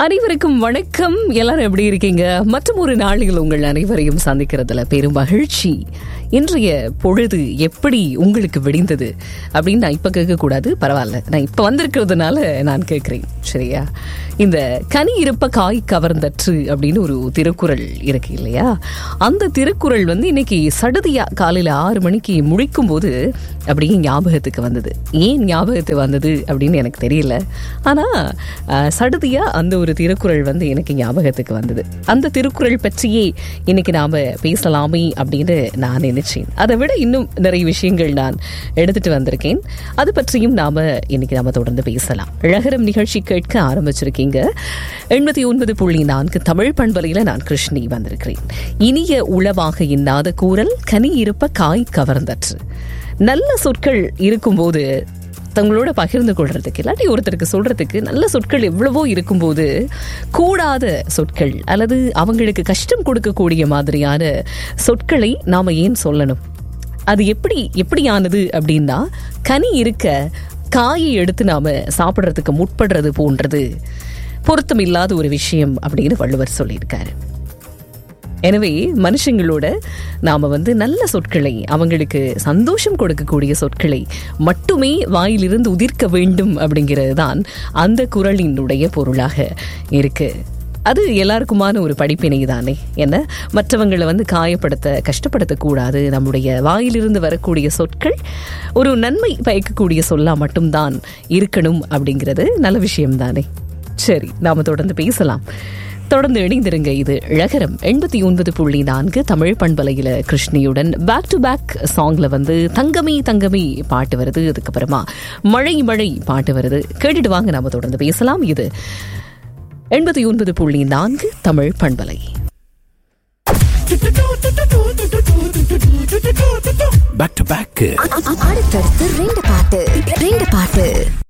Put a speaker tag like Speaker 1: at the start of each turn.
Speaker 1: அனைவருக்கும் வணக்கம் எல்லாரும் எப்படி இருக்கீங்க மற்றும் ஒரு நாளில் உங்கள் அனைவரையும் சந்திக்கிறதுல பெரும் மகிழ்ச்சி இன்றைய பொழுது எப்படி உங்களுக்கு விடிந்தது அப்படின்னு நான் இப்ப கேட்க கூடாது பரவாயில்ல நான் இப்ப வந்திருக்கிறதுனால நான் கேட்கிறேன் சரியா இந்த கனி இருப்ப காய் கவர்ந்தற்று அப்படின்னு ஒரு திருக்குறள் இருக்கு இல்லையா அந்த திருக்குறள் வந்து இன்னைக்கு சடுதியா காலையில ஆறு மணிக்கு முழிக்கும் போது அப்படியே ஞாபகத்துக்கு வந்தது ஏன் ஞாபகத்துக்கு வந்தது அப்படின்னு எனக்கு தெரியல ஆனா அஹ், சடுதியா அந்த ஒரு திருக்குறள் வந்து எனக்கு ஞாபகத்துக்கு வந்தது அந்த திருக்குறள் பற்றியே இன்னைக்கு நாம பேசலாமே அப்படின்னு நான் நினைச்சேன் அதை விட இன்னும் நிறைய விஷயங்கள் நான் எடுத்துட்டு வந்திருக்கேன் அது பற்றியும் நாம இன்னைக்கு நாம தொடர்ந்து பேசலாம் அழகரம் நிகழ்ச்சி கேட்க ஆரம்பிச்சிருக்கீங்க எண்பத்தி ஒன்பது புள்ளி நான்கு தமிழ் பண்பலையில நான் கிருஷ்ணி வந்திருக்கிறேன் இனிய உளவாக இன்னாத கூறல் கனி இருப்ப காய் கவர்ந்தற்று நல்ல சொற்கள் இருக்கும்போது தங்களோட பகிர்ந்து கொள்றதுக்கு இல்லாட்டி ஒருத்தருக்கு சொல்றதுக்கு நல்ல சொற்கள் எவ்வளவோ இருக்கும்போது கூடாத சொற்கள் அல்லது அவங்களுக்கு கஷ்டம் கொடுக்கக்கூடிய மாதிரியான சொற்களை நாம ஏன் சொல்லணும் அது எப்படி எப்படியானது அப்படின்னா கனி இருக்க காயை எடுத்து நாம சாப்பிட்றதுக்கு முற்படுறது போன்றது பொருத்தமில்லாத ஒரு விஷயம் அப்படின்னு வள்ளுவர் சொல்லியிருக்காரு எனவே மனுஷங்களோட நாம வந்து நல்ல சொற்களை அவங்களுக்கு சந்தோஷம் கொடுக்கக்கூடிய சொற்களை மட்டுமே வாயிலிருந்து உதிர்க்க வேண்டும் அப்படிங்கிறது தான் அந்த குரலினுடைய பொருளாக இருக்கு அது எல்லாருக்குமான ஒரு படிப்பினை தானே என்ன மற்றவங்களை வந்து காயப்படுத்த கஷ்டப்படுத்தக்கூடாது நம்முடைய வாயிலிருந்து வரக்கூடிய சொற்கள் ஒரு நன்மை பயக்கக்கூடிய சொல்லா மட்டும்தான் இருக்கணும் அப்படிங்கிறது நல்ல விஷயம் தானே சரி நாம தொடர்ந்து பேசலாம் தொடர்ந்து இணைந்திருங்க இது இழகரம் எண்பத்தி ஒன்பது புள்ளி நான்கு தமிழ் பண்பலையில கிருஷ்ணியுடன் பேக் டு பேக் சாங்ல வந்து தங்கமே தங்கமே பாட்டு வருது அதுக்கப்புறமா மழை மழை பாட்டு வருது கேட்டுட்டு வாங்க நாம தொடர்ந்து பேசலாம் இது எண்பத்தி ஒன்பது புள்ளி நான்கு தமிழ் பண்பலை
Speaker 2: பேக் டு பேக்
Speaker 3: அடுத்தடுத்து ரெண்டு பாட்டு ரெண்டு பாட்டு